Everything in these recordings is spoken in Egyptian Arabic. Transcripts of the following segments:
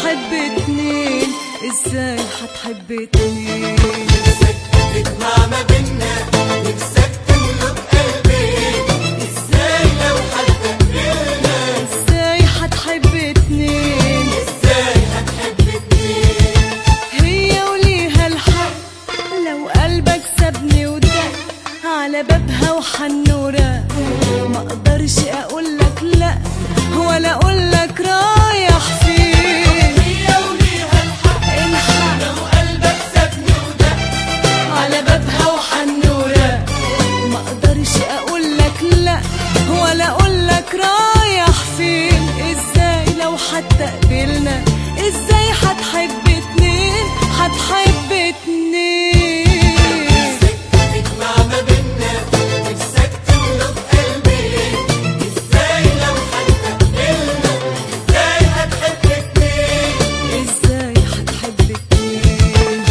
هتحب اتنين ازاي هتحب اتنين نفسك تجمع ما بينا نفسك تملك قلبي ازاي لو حد قبلنا ازاي هتحب اتنين ازاي هتحب اتنين هي وليها الحق لو قلبك سابني ودق على بابها وحنورة ما اقدرش اقولك لا ولا اقولك رايح فين هي وليها الحق الحق لو قلبك سابني ودق على بابها وحنورة ما اقدرش اقولك لا ولا اقولك رايح فين ازاي لو حتى قبلنا ازاي هتحب اتنين هتحب اتنين نفسك تجمع ما بينا نفسك تملك قلبي ازاي لو حد قبلنا ازاي هتحب اتنين ازاي هتحب اتنين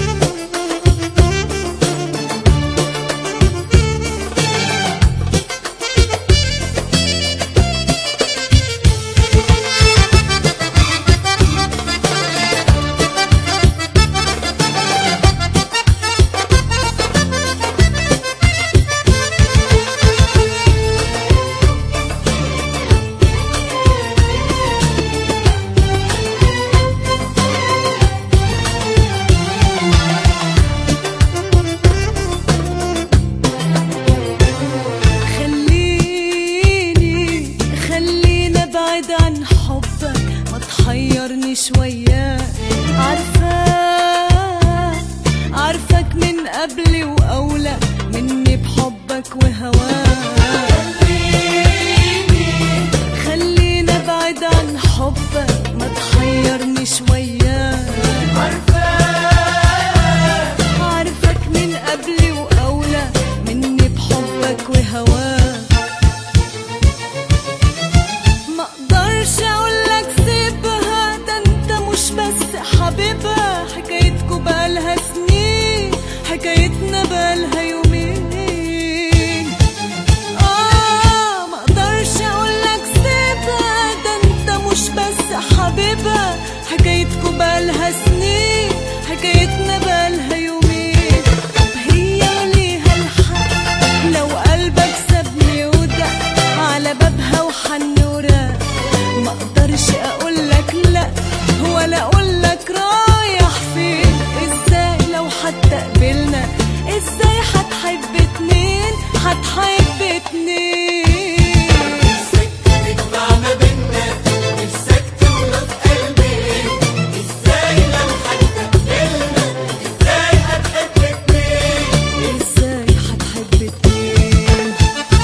خليني خلينا بعد عن حبك ما تحيرني شوية عارفاك عارفك من قبل وأولى مني بحبك وهواك خلينا بعد عن حبك ما تحيرني شوية عارفك من قبل وأولى مني بحبك وهواك ما اقدرش اقولك سيبها ده انت مش بس حبيبها حكايتكوا بقالها سنين حكايتنا بقالها يومين اه ما اقدرش اقولك سيبها ده انت مش بس حبيبها حكايتكوا بقالها سنين حكايتنا بقالها يومين طب هي وليها الحق لو قلبك سابني ودق على بابها وحنورة ما اقدرش اقولك لا ولا اقولك رايح فين ازاي لو حتى قبلنا ازاي هتحب اتنين هتحب اتنين نفسك تجمع ما بينا نفسك تملك قلبي ازاي لو حد قبلنا ازاي هتحب اتنين ازاي هتحب اتنين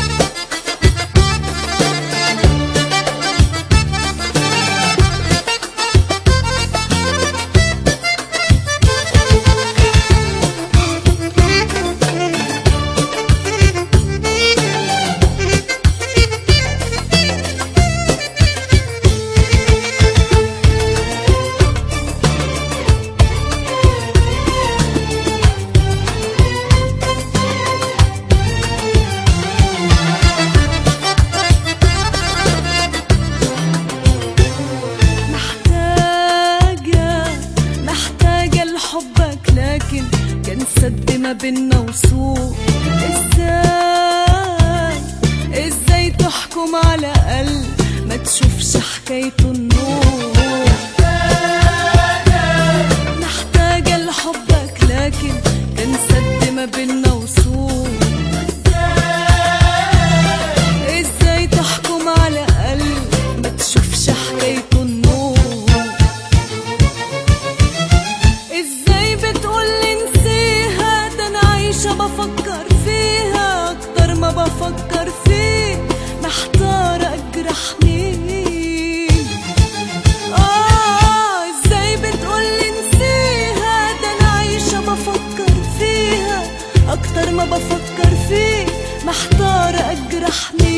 محتاجة محتاجة لحبك لكن كان سد ما بينا وصول ازاي ازاي تحكم على قلب ما تشوفش حكايته النور محتاجة لحبك لكن كان سد ما بينا وصول ازاي تحكم على قلب ما تشوفش حكايته النور ازاي بتقولي نسيها ده انا عايشة بفكر فيها اكتر ما بفكر فيه محتارة اجرح مين اه ازاي بتقولي نسيها ده انا عايشة بفكر فيها اكتر ما بفكر فيه محتارة اجرح مين